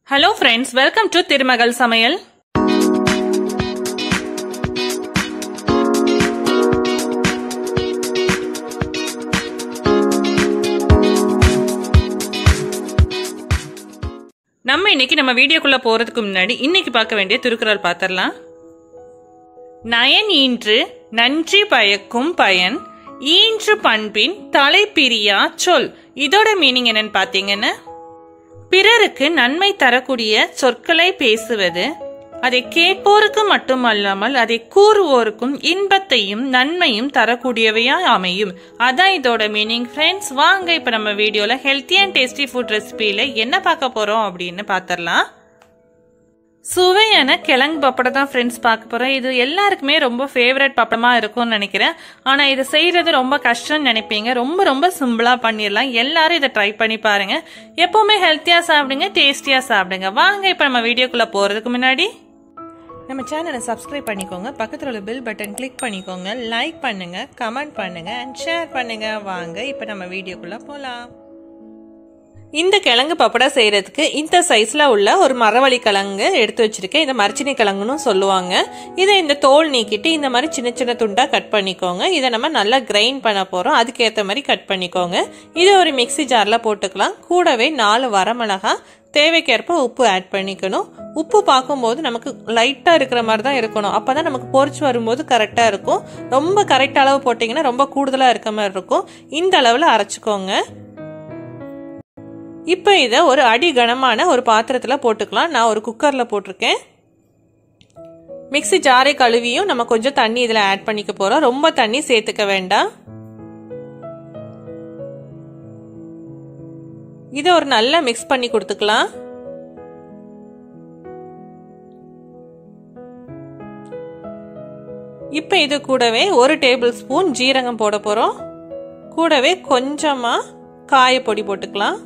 hello friends welcome to திருமகள் சமையல் நம்ம இன்னைக்கு நம்ம வீடியோக்குள்ள போறதுக்கு முன்னாடி இன்னைக்கு பார்க்க வேண்டிய திருக்குறள் பார்த்துடலாம் நயன் ஈன்று நன்றி பயக்கும் பயன் ஈன்று பண்பின் தலை பிரியா சொல் இதோட மீனிங் என்னன்னு பாத்தீங்கன்னா பிறருக்கு நன்மை தரக்கூடிய சொற்களை பேசுவது அதை கேட்போருக்கு மட்டுமல்லாமல் அதை கூறுவோருக்கும் இன்பத்தையும் நன்மையும் தரக்கூடியவையா அமையும் அதான் இதோட மீனிங் ஃப்ரெண்ட்ஸ் வாங்க இப்ப நம்ம வீடியோல ஹெல்த்தி அண்ட் டேஸ்டி ஃபுட் ரெசிபியில என்ன பார்க்க போறோம் அப்படின்னு பாத்திரலாம் சுவையான கிழங்கு பப்படம் தான் ஃப்ரெண்ட்ஸ் பார்க்க போகிறோம் இது எல்லாருக்குமே ரொம்ப ஃபேவரட் பப்படமாக இருக்கும்னு நினைக்கிறேன் ஆனால் இது செய்கிறது ரொம்ப கஷ்டம்னு நினைப்பீங்க ரொம்ப ரொம்ப சிம்பிளாக பண்ணிடலாம் எல்லாரும் இதை ட்ரை பண்ணி பாருங்க எப்போவுமே ஹெல்த்தியாக சாப்பிடுங்க டேஸ்டியாக சாப்பிடுங்க வாங்க இப்போ நம்ம வீடியோக்குள்ளே போகிறதுக்கு முன்னாடி நம்ம சேனலை சப்ஸ்கிரைப் பண்ணிக்கோங்க பக்கத்தில் உள்ள பெல் பட்டன் கிளிக் பண்ணிக்கோங்க லைக் பண்ணுங்க கமெண்ட் பண்ணுங்க அண்ட் ஷேர் பண்ணுங்க வாங்க இப்போ நம்ம வீடியோக்குள்ளே போகலாம் இந்த கிழங்கு பப்படா செய்யறதுக்கு இந்த சைஸ்ல உள்ள ஒரு மரவள்ளி கிழங்கு எடுத்து வச்சிருக்கேன் இதை மரச்சினி கிழங்குன்னு சொல்லுவாங்க இதை இந்த தோல் நீக்கிட்டு இந்த மாதிரி சின்ன சின்ன துண்டா கட் பண்ணிக்கோங்க இதை நம்ம நல்லா கிரைண்ட் பண்ண போறோம் அதுக்கேற்ற மாதிரி கட் பண்ணிக்கோங்க இதை ஒரு மிக்சி ஜார்ல போட்டுக்கலாம் கூடவே நாலு வரமிளகா தேவைக்கேற்ப உப்பு ஆட் பண்ணிக்கணும் உப்பு பார்க்கும்போது நமக்கு லைட்டாக இருக்கிற மாதிரி தான் இருக்கணும் அப்போ தான் நமக்கு பொறிச்சு வரும்போது கரெக்டாக இருக்கும் ரொம்ப கரெக்ட் அளவு போட்டிங்கன்னா ரொம்ப கூடுதலாக இருக்க மாதிரி இருக்கும் இந்த அளவில் அரைச்சிக்கோங்க இப்போ இதை ஒரு அடி கனமான ஒரு பாத்திரத்தில் போட்டுக்கலாம் நான் ஒரு குக்கரில் போட்டிருக்கேன் மிக்சி ஜாரை கழுவியும் நம்ம கொஞ்சம் தண்ணி இதில் ஆட் பண்ணிக்க போகிறோம் ரொம்ப தண்ணி சேர்த்துக்க வேண்டாம் இதை ஒரு நல்லா மிக்ஸ் பண்ணி கொடுத்துக்கலாம் இப்போ இது கூடவே ஒரு டேபிள் ஸ்பூன் ஜீரகம் போட போகிறோம் கூடவே கொஞ்சமாக காயப்பொடி போட்டுக்கலாம்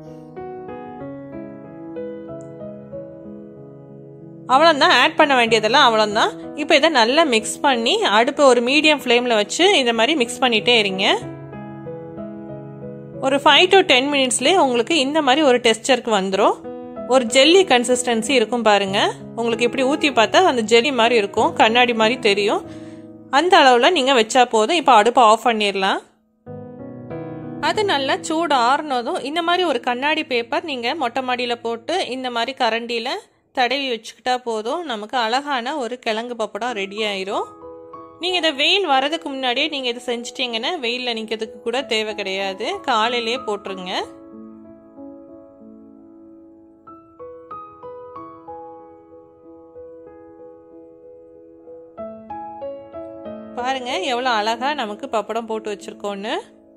அவ்வளோதான் ஆட் பண்ண வேண்டியதெல்லாம் அவ்வளோதான் இப்போ இதை நல்லா மிக்ஸ் பண்ணி அடுப்பு ஒரு மீடியம் ஃப்ளேமில் வச்சு இந்த மாதிரி மிக்ஸ் பண்ணிகிட்டே இருங்க ஒரு ஃபைவ் டு டென் மினிட்ஸ்லேயே உங்களுக்கு இந்த மாதிரி ஒரு டெக்ஸ்டருக்கு வந்துடும் ஒரு ஜெல்லி கன்சிஸ்டன்சி இருக்கும் பாருங்க உங்களுக்கு இப்படி ஊற்றி பார்த்தா அந்த ஜெல்லி மாதிரி இருக்கும் கண்ணாடி மாதிரி தெரியும் அந்த அளவில் நீங்கள் வச்சா போதும் இப்போ அடுப்பை ஆஃப் பண்ணிடலாம் அது நல்லா சூடு ஆறுனதும் இந்த மாதிரி ஒரு கண்ணாடி பேப்பர் நீங்கள் மொட்டை மாடியில் போட்டு இந்த மாதிரி கரண்டியில் தடவி வச்சுக்கிட்டா போதும் நமக்கு அழகான ஒரு கிழங்கு பப்படம் ரெடி ஆயிரும் நீங்கள் இதை வெயில் வரதுக்கு முன்னாடியே நீங்கள் இதை செஞ்சிட்டிங்கன்னா வெயிலில் நிற்கிறதுக்கு கூட தேவை கிடையாது காலையிலேயே போட்டுருங்க பாருங்க எவ்வளோ அழகா நமக்கு பப்படம் போட்டு வச்சிருக்கோன்னு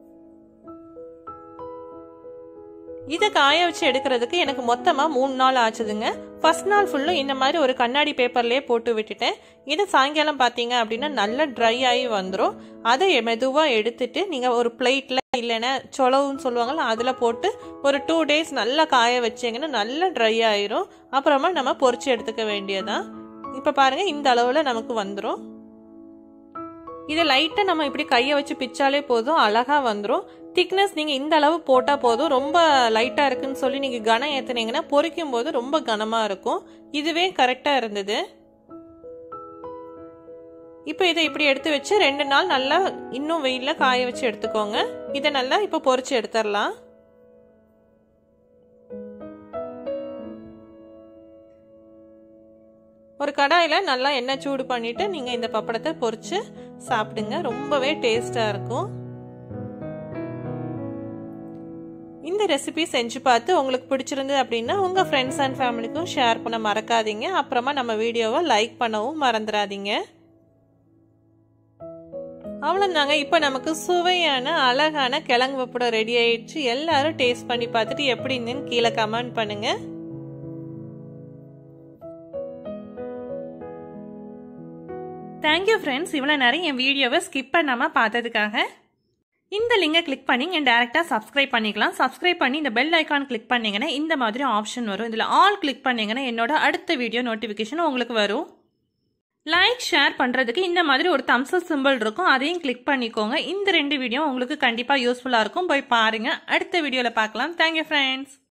இதை காய வச்சு எடுக்கிறதுக்கு எனக்கு மொத்தமாக மூணு நாள் ஆச்சுதுங்க ஃபர்ஸ்ட் நாள் ஃபுல்லும் இந்த மாதிரி ஒரு கண்ணாடி பேப்பர்லேயே போட்டு விட்டுட்டேன் இது சாயங்காலம் பார்த்தீங்க அப்படின்னா நல்லா ட்ரை ஆகி வந்துடும் அதை மெதுவாக எடுத்துட்டு நீங்கள் ஒரு பிளேட்டில் இல்லைன்னா சொலவுன்னு சொல்லுவாங்கள்ல அதில் போட்டு ஒரு டூ டேஸ் நல்லா காய வச்சிங்கன்னா நல்லா ட்ரை ஆயிரும் அப்புறமா நம்ம பொறிச்சு எடுத்துக்க வேண்டியதான் இப்போ பாருங்கள் இந்த அளவில் நமக்கு வந்துடும் இதை லைட்டாக நம்ம இப்படி கையை வச்சு பிச்சாலே போதும் அழகாக வந்துடும் திக்னஸ் நீங்கள் இந்த அளவு போட்டால் போதும் ரொம்ப லைட்டாக இருக்குன்னு சொல்லி நீங்கள் கனம் ஏற்றுனீங்கன்னா பொரிக்கும் போது ரொம்ப கனமாக இருக்கும் இதுவே கரெக்டாக இருந்தது இப்போ இதை இப்படி எடுத்து வச்சு ரெண்டு நாள் நல்லா இன்னும் வெயிலில் காய வச்சு எடுத்துக்கோங்க இதை நல்லா இப்போ பொரிச்சு எடுத்துடலாம் ஒரு கடாயில் நல்லா எண்ணெய் சூடு பண்ணிவிட்டு நீங்கள் இந்த பப்படத்தை பொரித்து சாப்பிடுங்க ரொம்பவே டேஸ்டாக இருக்கும் இந்த ரெசிபி செஞ்சு பார்த்து உங்களுக்கு பிடிச்சிருந்தது அப்படின்னா உங்கள் ஃப்ரெண்ட்ஸ் அண்ட் ஃபேமிலிக்கும் ஷேர் பண்ண மறக்காதீங்க அப்புறமா நம்ம வீடியோவை லைக் பண்ணவும் மறந்துடாதீங்க அவ்வளோதாங்க இப்போ நமக்கு சுவையான அழகான கிழங்கு பப்படம் ரெடி ஆயிடுச்சு எல்லாரும் டேஸ்ட் பண்ணி பார்த்துட்டு எப்படி இருந்துன்னு கீழே கமெண்ட் பண்ணுங்கள் தேங்க்யூ ஃப்ரெண்ட்ஸ் இவ்வளோ நேரம் என் வீடியோவை ஸ்கிப் பண்ணாமல் பார்த்ததுக்காக இந்த லிங்கை கிளிக் பண்ணி நீங்கள் டேரெக்டாக சப்ஸ்கிரைப் பண்ணிக்கலாம் சப்ஸ்கிரைப் பண்ணி இந்த பெல் ஐக்கான் கிளிக் பண்ணிங்கன்னா இந்த மாதிரி ஆப்ஷன் வரும் இதில் ஆல் கிளிக் பண்ணிங்கன்னா என்னோட அடுத்த வீடியோ நோட்டிஃபிகேஷன் உங்களுக்கு வரும் லைக் ஷேர் பண்ணுறதுக்கு இந்த மாதிரி ஒரு தம்ஸ்அப் சிம்பிள் இருக்கும் அதையும் கிளிக் பண்ணிக்கோங்க இந்த ரெண்டு வீடியோ உங்களுக்கு கண்டிப்பாக யூஸ்ஃபுல்லாக இருக்கும் போய் பாருங்கள் அடுத்த வீடியோவில் பார்க்கலாம் தேங்க்யூ ஃப்ரெண்ட்ஸ்